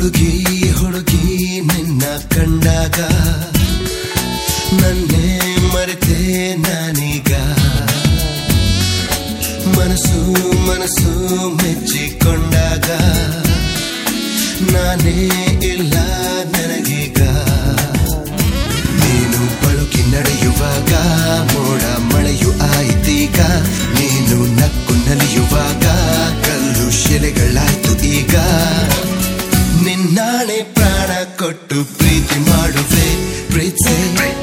ಹುಡುಗಿ ಹುಡುಗಿ ನಿನ್ನ ಕಂಡಾಗ ನನ್ನೇ ಮರೆತೆ ನಾನೀಗ ಮನಸ್ಸು ಮನಸ್ಸು ಮೆಚ್ಚಿಕೊಂಡಾಗ ನಾನೇ ಇಲ್ಲ ನನಗೀಗ ನೀನು ಬಳುಕಿ ನಡೆಯುವಾಗ ಮೋಡ ಮಳೆಯು ಆಯ್ತೀಗ ನೀನು ನಕ್ಕು ನಲಿಯುವಾಗ ಕಲ್ಲು ಶಿಲೆಗಳಾಯ್ತು ಈಗ ನಿನ್ನಾಣೆ ಪ್ರಾಣ ಕೊಟ್ಟು ಪ್ರೀತಿ ಮಾಡುವೆ ಪ್ರೀತಿ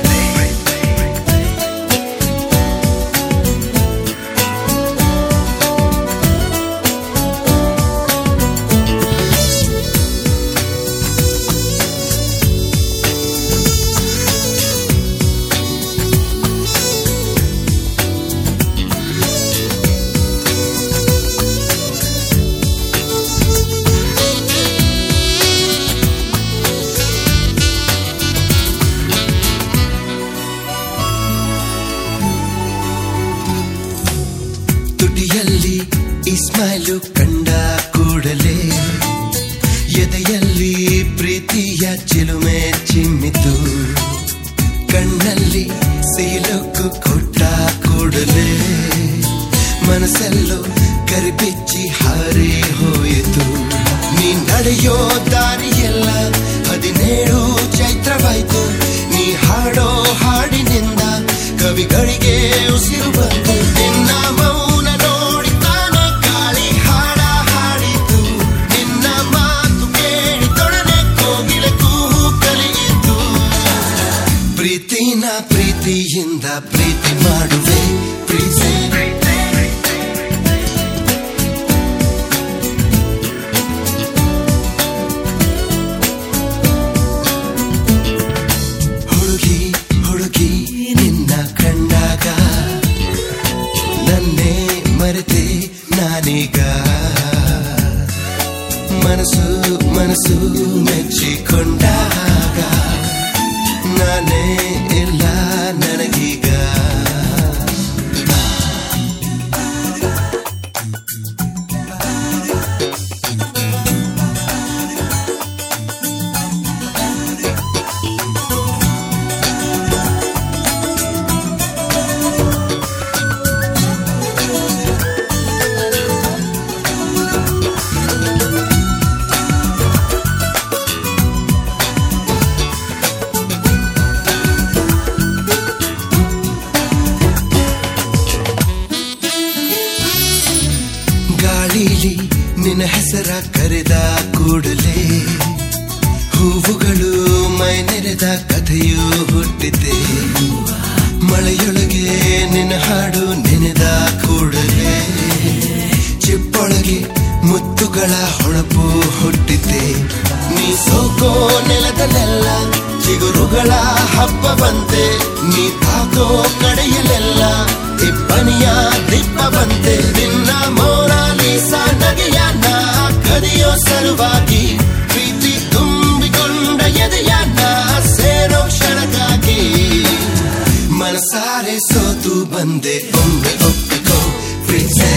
ತುಟಿಯಲ್ಲಿ ಇಸ್ಮೈಲು ಕಂಡ ಕೂಡಲೇ ಎದೆಯಲ್ಲಿ ಪ್ರೀತಿಯ ಚಿಲುಮೆ ಚಿಮ್ಮಿತು ಕಣ್ಣಲ್ಲಿ ಸೀಲುಕ್ಕು ಕೊಟ್ಟ ಕೂಡಲೇ ಮನಸ್ಸಲ್ಲೂ ಕರಿಬಿಚ್ಚಿ ಹಾರಿ ಹೋಯಿತು ನೀ ನಡೆಯೋ ದಾರಿಯೆಲ್ಲ ಹದಿನೇಳು ಚೈತ್ರವಾಯ್ತು ನೀ ಹಾಡೋ ಹಾಡಿನಿಂದ ಕವಿಗಳಿಗೆ ಉಸಿರು ಬಂತು ನಿನ್ನ ಮೌನ ನೋಡಿ ತಾನೇ ಗಾಳಿ ಹಾಡ ಹಾಡಿತು ನಿನ್ನ ಮಾತು ಕೇಳಿ ತೊಡನೆ ಕೋಗಿಲೆ ಕೂಹು ಕಲಿಯಿತು ಪ್ರೀತಿನ ಪ್ರೀತಿಯಿಂದ ಪ್ರೀತಿ ಮಾಡುವೆ ಪ್ರೀತಿ ಹುಡುಗಿ ಹುಡುಗಿ ನಿನ್ನ ಕಂಡಾಗ ನನ್ನೇ ಮರೆತೆ ನಾನೀಗ ಮನಸ್ಸು ಮನಸ್ಸು ಮೆಚ್ಚಿಕೊಂಡಾಗ ನಾನೇ ಇಲ್ಲ ನನಗೀಗ ಗಾಳಿಲಿ ನಿನ್ನ ಹೆಸರ ಕರೆದ ಕೂಡಲೇ ಹೂವುಗಳು ಮೈ ನೆರೆದ ಕಥೆಯು ಹುಟ್ಟಿದೆ ಮಳೆಯೊಳಗೆ ನಿನ್ನ ಹಾಡು ನೆನೆದ ಕೂಡಲೇ ಚಿಪ್ಪೊಳಗೆ ಮುತ್ತುಗಳ ಹೊಳಪು ಹುಟ್ಟಿದೆ ನೀ ಸೋಕೋ ನೆಲದಲ್ಲೆಲ್ಲ ಚಿಗುರುಗಳ ಹಬ್ಬವಂತೆ ನೀ ತಾಕೋ ಕಡೆಯಲೆಲ್ಲ ಇಬ್ಬನಿಯ ದಿಬ್ಬವಂತೆ ನಿನ್ನ ಮೋನಾಲಿಸ ನಗೆಯ ನಾ ಕದಿಯೋ ಸಲುವಾಗಿ ಪ್ರೀತಿ ತುಂಬಿಕೊಂಡ ಎದೆಯ ನಾ ಸೇರೋ ಕ್ಷಣಕ್ಕಾಗಿ ಮನಸಾರೆ ಸೋತು ಬಂದೆ ಒಮ್ಮೆ ಒಪ್ಪಿಕೋ ಪ್ರೀತಿ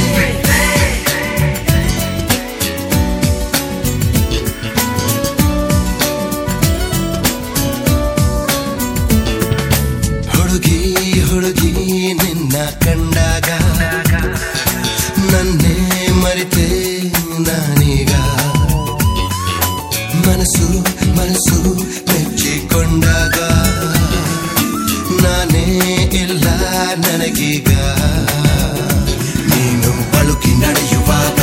ಹುಡುಗಿ ಹುಡುಗಿ ನಿನ್ನ ಕಂಡಾಗ ನನ್ನೇ ಮರೆತೆ ನಾನೀಗ ಮನಸ್ಸು ಮನಸ್ಸು ಮೆಚ್ಚಿಕೊಂಡಾಗ ನಾನೇ ಇಲ್ಲ ನನಗೀಗ ನೀನು ಬಳುಕಿ ನಡೆಯುವಾಗ